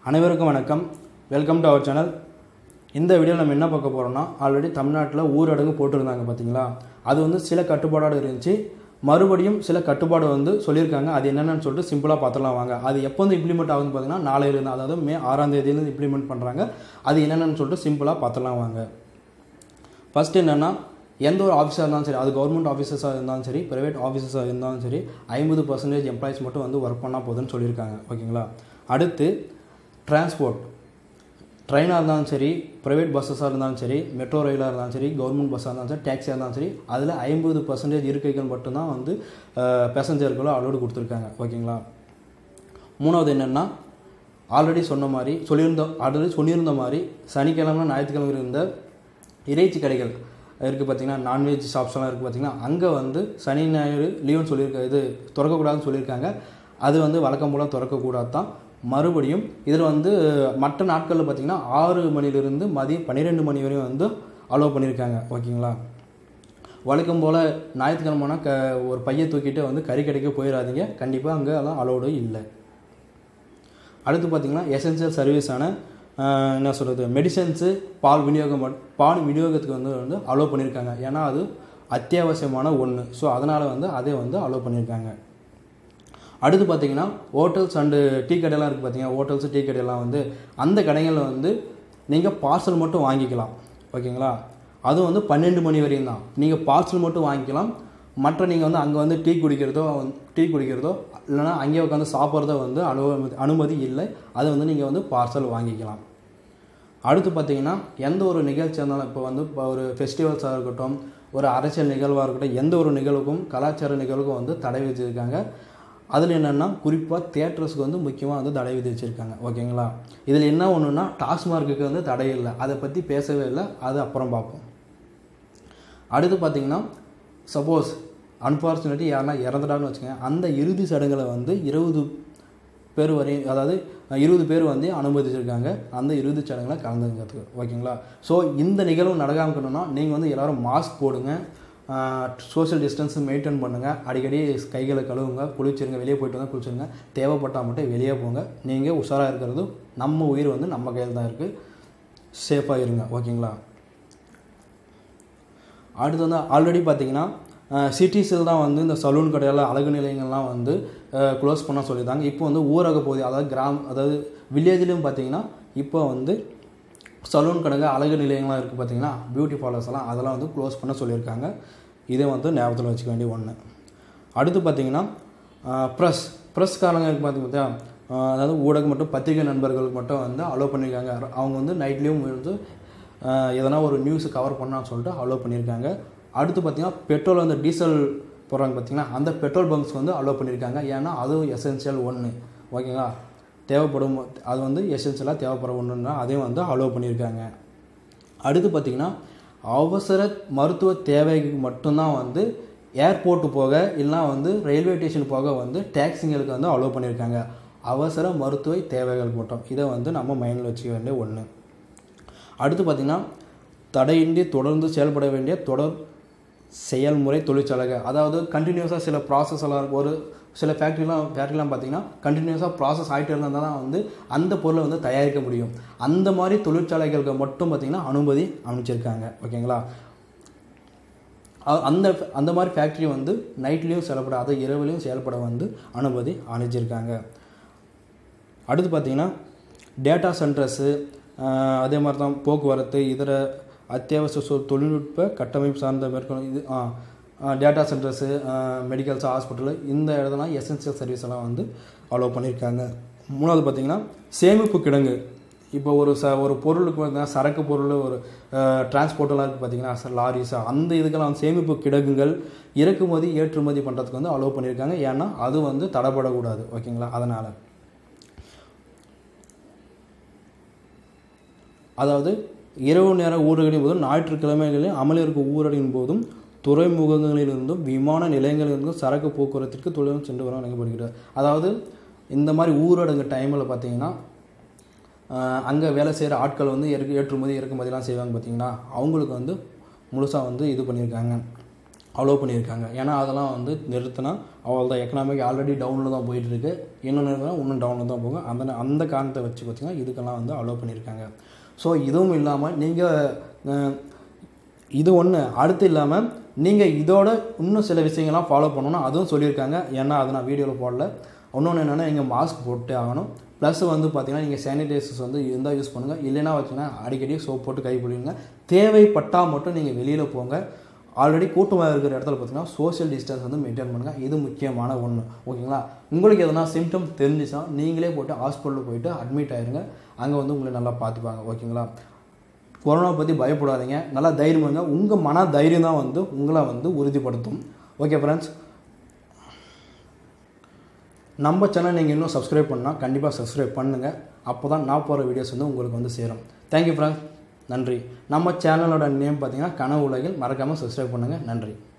அனைவருக்கும் வணக்கம் welcome to our channel இந்த வீடியோவில் நம்ம என்ன பார்க்க போகிறோம்னா ஆல்ரெடி தமிழ்நாட்டில் ஊரடங்கு போட்டிருந்தாங்க பார்த்தீங்களா அது வந்து சில கட்டுப்பாடோடு இருந்துச்சு மறுபடியும் சில கட்டுப்பாடு வந்து சொல்லியிருக்காங்க அது என்னென்னு சொல்லிட்டு சிம்பிளாக பார்த்துலாம் வாங்க அது எப்போ வந்து இம்ப்ளிமெண்ட் ஆகுதுன்னு பார்த்தீங்கன்னா நாளையிலேருந்து அதாவது மே ஆறாம் தேதியிலேருந்து இம்ப்ளிமெண்ட் பண்ணுறாங்க அது என்னென்னு சொல்லிட்டு சிம்பிளாக பார்த்துலாம் வாங்க ஃபஸ்ட்டு என்னென்னா எந்த ஒரு ஆஃபீஸாக இருந்தாலும் சரி அது கவர்மெண்ட் ஆஃபீஸர்ஸாக இருந்தாலும் சரி ப்ரைவேட் ஆஃபீஸர்ஸாக இருந்தாலும் சரி ஐம்பது பர்சன்டேஜ் எம்ப்ளாயிஸ் மட்டும் வந்து ஒர்க் பண்ணால் போதுன்னு சொல்லியிருக்காங்க ஓகேங்களா அடுத்து டிரான்ஸ்போர்ட் ட்ரெயினாக இருந்தாலும் சரி ப்ரைவேட் பஸ்ஸஸாக இருந்தாலும் சரி மெட்ரோ ரயிலாக இருந்தாலும் சரி கவர்மெண்ட் பஸ்ஸாக இருந்தாலும் சரி டேக்ஸியாக இருந்தாலும் சரி அதில் ஐம்பது பர்சன்டேஜ் இருக்கைகள் மட்டும்தான் வந்து பேசஞ்சர்களும் அலோடு கொடுத்துருக்காங்க ஓகேங்களா மூணாவது என்னென்னா ஆல்ரெடி சொன்ன மாதிரி சொல்லியிருந்த ஆல்ரெடி சொல்லியிருந்த மாதிரி சனிக்கிழமை ஞாயிற்றுக்கிழமை இருந்த இறைச்சி கடைகள் இருக்குது பார்த்தீங்கன்னா நான்வெஜ் ஷாப்ஸ்லாம் இருக்குது பார்த்தீங்கன்னா அங்கே வந்து சனி ஞாயிறு லீவுன்னு சொல்லியிருக்க இது திறக்கக்கூடாதுன்னு சொல்லியிருக்காங்க அது வந்து வழக்கம் போல் திறக்கக்கூடாது தான் மறுபடியும் இதில் வந்து மற்ற நாட்களில் பார்த்தீங்கன்னா ஆறு மணிலிருந்து மதியம் பன்னிரெண்டு மணி வரையும் வந்து அலோவ் பண்ணியிருக்காங்க ஓகேங்களா வழக்கம் போல் ஞாயிற்றுக்கிழமைனா க ஒரு பையை தூக்கிட்டு வந்து கறி கடைக்கு போயிடாதீங்க கண்டிப்பாக அங்கே அதெல்லாம் அலோடு இல்லை அடுத்து பார்த்திங்கன்னா எசென்சியல் சர்வீஸான என்ன சொல்கிறது மெடிசன்ஸு பால் விநியோகம் மட்- பால் விநியோகத்துக்கு வந்து வந்து அலோவ் பண்ணியிருக்காங்க ஏன்னா அது அத்தியாவசியமான ஒன்று ஸோ அதனால் வந்து அதே வந்து அலோவ் பண்ணியிருக்காங்க அடுத்து பார்த்தீங்கன்னா ஹோட்டல்ஸ் அண்டு டீ கடையெல்லாம் இருக்குது பார்த்தீங்கன்னா ஹோட்டல்ஸ் டீ கடையெல்லாம் வந்து அந்த கடைகளில் வந்து நீங்கள் பார்சல் மட்டும் வாங்கிக்கலாம் ஓகேங்களா அதுவும் வந்து பன்னெண்டு மணி வரையும் தான் நீங்கள் பார்சல் மட்டும் வாங்கிக்கலாம் மற்ற நீங்கள் வந்து அங்கே வந்து டீ குடிக்கிறதோ டீ குடிக்கிறதோ இல்லைனா அங்கேயே உட்காந்து சாப்பிட்றதோ வந்து அனுமதி அனுமதி இல்லை அது வந்து நீங்கள் வந்து பார்சல் வாங்கிக்கலாம் அடுத்து பார்த்தீங்கன்னா எந்த ஒரு நிகழ்ச்சியாக இருந்தாலும் இப்போ வந்து இப்போ ஒரு ஃபெஸ்டிவல்ஸாக இருக்கட்டும் ஒரு அரசியல் நிகழ்வாக இருக்கட்டும் எந்த ஒரு நிகழ்வுக்கும் கலாச்சார நிகழ்வுக்கும் வந்து தடை விதிச்சிருக்காங்க அதில் என்னென்னா குறிப்பாக தியேட்டர்ஸ்க்கு வந்து முக்கியமாக வந்து தடை விதிச்சிருக்காங்க ஓகேங்களா இதில் என்ன ஒன்றுனா டாஸ்மார்க்குக்கு வந்து தடை இல்லை அதை பற்றி பேசவே இல்லை அது அப்புறம் பார்ப்போம் அடுத்து பார்த்தீங்கன்னா சப்போஸ் அன்ஃபார்ச்சுனேட்லி யாருன்னா இறந்துட்டான்னு வச்சுக்கோங்க அந்த இறுதி சடங்குல வந்து இருபது பேர் வரை அதாவது இருபது பேர் வந்து அனுமதிச்சிருக்காங்க அந்த இறுதி சடங்குல கலந்துக்கிறதுக்கு ஓகேங்களா ஸோ இந்த நிகழ்வு நடக்காம இருக்கணும்னா நீங்கள் வந்து எல்லாரும் மாஸ்க் போடுங்க சோஷியல் டிஸ்டன்ஸ் மெயின்டைன் பண்ணுங்கள் அடிக்கடி கைகளை கழுவுங்க குளிச்சிருங்க வெளியே போயிட்டு வந்தால் குளிச்சிருங்க தேவைப்பட்டால் மட்டும் வெளியே போங்க நீங்கள் உஷாராக இருக்கிறது நம்ம உயிர் வந்து நம்ம கையில் தான் இருக்குது சேஃபாக இருங்க ஓகேங்களா அடுத்து வந்து ஆல்ரெடி பார்த்தீங்கன்னா சிட்டிஸில் தான் வந்து இந்த சலூன் கடையில் அழகு நிலையங்கள்லாம் வந்து க்ளோஸ் பண்ண சொல்லியிருந்தாங்க இப்போ வந்து ஊரக பகுதி அதாவது கிராம் அதாவது வில்லேஜ்லேயும் பார்த்தீங்கன்னா இப்போ வந்து சலூன் கடைங்க அழகு நிலையங்கள்லாம் இருக்குது பார்த்தீங்கன்னா பியூட்டி பார்லர்ஸ் எல்லாம் அதெல்லாம் வந்து க்ளோஸ் பண்ண சொல்லியிருக்காங்க இதை வந்து ஞாபகத்தில் வச்சுக்க வேண்டிய ஒன்று அடுத்து பார்த்தீங்கன்னா ப்ரெஸ் ப்ரெஸ்காரங்களுக்கு பார்த்தீங்கன்னா ஆஹ் அதாவது ஊடகம் மட்டும் பத்திரிகை நண்பர்களுக்கு மட்டும் வந்து அலோவ் பண்ணியிருக்காங்க அவங்க வந்து நைட்லேயும் வந்து ஆஹ் எதனா ஒரு நியூஸ் கவர் பண்ணான்னு சொல்லிட்டு அலோவ் பண்ணியிருக்காங்க அடுத்து பார்த்தீங்கன்னா பெட்ரோல் வந்து டீசல் போடுறாங்க பார்த்தீங்கன்னா அந்த பெட்ரோல் பங்க்ஸ் வந்து அலோவ் பண்ணியிருக்காங்க ஏன்னா அதுவும் எசென்சியல் ஒன்று ஓகேங்களா தேவைப்படும் அது வந்து எசென்சியலாக தேவைப்படுற ஒன்றுன்னா அதையும் வந்து அலோவ் பண்ணியிருக்காங்க அடுத்து பார்த்தீங்கன்னா அவசர மருத்துவ தேவைக்கு மட்டும்தான் வந்து ஏர்போர்ட்டு போக இல்லைனா வந்து ரயில்வே ஸ்டேஷன் போக வந்து டாக்ஸிங்களுக்கு வந்து அலோவ் பண்ணியிருக்காங்க அவசர மருத்துவ தேவைகள் மட்டும் இதை வந்து நம்ம மைண்டில் வச்சுக்க வேண்டிய ஒன்று அடுத்து பார்த்திங்கன்னா தடையின்றி தொடர்ந்து செயல்பட வேண்டிய தொடர் செயல்முறை தொழிற்சாலைகள் அதாவது கண்டினியூஸாக சில ப்ராசஸ் எல்லாம் இருக்கும் ஒரு சில ஃபேக்ட்ரிலாம் ஃபேக்ட்ரிலாம் பார்த்தீங்கன்னா கண்டினியூஸாக ப்ராசஸ் ஆகிட்டே இருந்தால் தான் வந்து அந்த பொருளை வந்து தயாரிக்க முடியும் அந்த மாதிரி தொழிற்சாலைகளுக்கு மட்டும் பார்த்திங்கன்னா அனுமதி அமைச்சிருக்காங்க ஓகேங்களா அ- அந்த அந்த மாதிரி ஃபேக்ட்ரி வந்து நைட்லேயும் செயல்பட அதை இரவுலையும் செயல்பட வந்து அனுமதி அணிஞ்சிருக்காங்க அடுத்து பார்த்தீங்கன்னா டேட்டா சென்டர்ஸு அதே மாதிரி தான் போக்குவரத்து இதர அத்தியாவசிய சொ தொழில்நுட்ப கட்டமைப்பு சார்ந்த மேற்கொள்ள இது டேட்டா சென்டர்ஸு மெடிக்கல்ஸ் ஹாஸ்பிட்டலு இந்த இடத்துலாம் எசென்சியல் சர்வீஸ் எல்லாம் வந்து அலோவ் பண்ணியிருக்காங்க மூணாவது பார்த்தீங்கன்னா சேமிப்பு கிடங்கு இப்போ ஒரு ச ஒரு பொருளுக்கு பார்த்தீங்கன்னா சரக்கு பொருள் ஒரு டிரான்ஸ்போர்ட்டெல்லாம் இருக்குது பார்த்தீங்கன்னா லாரிஸ் அந்த இதுக்கெல்லாம் வந்து சேமிப்பு கிடங்குகள் இறக்குமதி ஏற்றுமதி பண்ணுறதுக்கு வந்து அலோவ் பண்ணியிருக்காங்க ஏன்னா அது வந்து தடைப்படக்கூடாது ஓகேங்களா அதனால் அதாவது இரவு நேர ஊரடங்கின் போதும் ஞாயிற்றுக்கிழமைகளில் அமல் இருக்கும் ஊரடங்கின் போதும் துறைமுகங்களிலிருந்தும் விமான நிலையங்களிலிருந்தும் சரக்கு போக்குவரத்திற்கு தொழிலும் சென்று வர வழங்கப்படுகிறது அதாவது இந்த மாதிரி ஊரடங்கு டைமில் பார்த்தீங்கன்னா அங்கே வேலை செய்கிற ஆட்கள் வந்து இறக்கு ஏற்றுமதி இறக்குமதிலாம் செய்வாங்க பார்த்தீங்கன்னா அவங்களுக்கு வந்து முழுசாக வந்து இது பண்ணியிருக்காங்க அலோவ் பண்ணியிருக்காங்க ஏன்னா அதெல்லாம் வந்து நிறுத்தினா அவ்வளோதான் எக்கனாமிக் ஆல்ரெடி டவுனில் தான் போயிட்டு இருக்கு இன்னும் நிறுத்தினா இன்னும் டவுனில் தான் போகும் அந்த அந்த காரணத்தை வச்சு பார்த்தீங்கன்னா இதுக்கெல்லாம் வந்து அலோவ் பண்ணியிருக்காங்க ஸோ இதுவும் இல்லாமல் நீங்கள் இது ஒன்று அடுத்து இல்லாமல் நீங்கள் இதோட இன்னும் சில விஷயங்கள்லாம் ஃபாலோ பண்ணணும் அதுவும் சொல்லியிருக்காங்க ஏன்னா அதை நான் வீடியோவில் போடல இன்னொன்று என்னென்னா நீங்கள் மாஸ்க் போட்டே ஆகணும் ப்ளஸ் வந்து பார்த்தீங்கன்னா நீங்கள் சானிடைசர்ஸ் வந்து இருந்தால் யூஸ் பண்ணுங்கள் இல்லைன்னா வச்சுன்னா அடிக்கடி சோப் போட்டு கை பிடிங்க தேவைப்பட்டால் மட்டும் நீங்கள் வெளியில் போங்க ஆல்ரெடி கூட்டமாக இருக்கிற இடத்துல பார்த்தீங்கன்னா சோஷியல் டிஸ்டன்ஸ் வந்து மெயின்டைன் பண்ணுங்கள் இது முக்கியமான ஒன்று ஓகேங்களா உங்களுக்கு எதனா சிம்டம் தெரிஞ்சிச்சா நீங்களே போட்டு ஹாஸ்பிட்டலுக்கு போயிட்டு அட்மிட் ஆயிருங்க அங்கே வந்து உங்களை நல்லா பார்த்துப்பாங்க ஓகேங்களா கொரோனா பற்றி பயப்படாதீங்க நல்லா தைரியம் இருங்க உங்கள் மன தைரியம் தான் வந்து உங்களை வந்து உறுதிப்படுத்தும் ஓகே ஃப்ரெண்ட்ஸ் நம்ம சேனல் நீங்கள் இன்னும் சப்ஸ்கிரைப் பண்ணால் கண்டிப்பாக சப்ஸ்கிரைப் பண்ணுங்கள் அப்போ தான் நான் போகிற வீடியோஸ் வந்து உங்களுக்கு வந்து சேரும் தேங்க்யூ ஃப்ரெண்ட்ஸ் நன்றி நம்ம சேனலோட நேம் பார்த்தீங்கன்னா கனவு உலகில் மறக்காமல் சப்ஸ்கிரைப் பண்ணுங்கள் நன்றி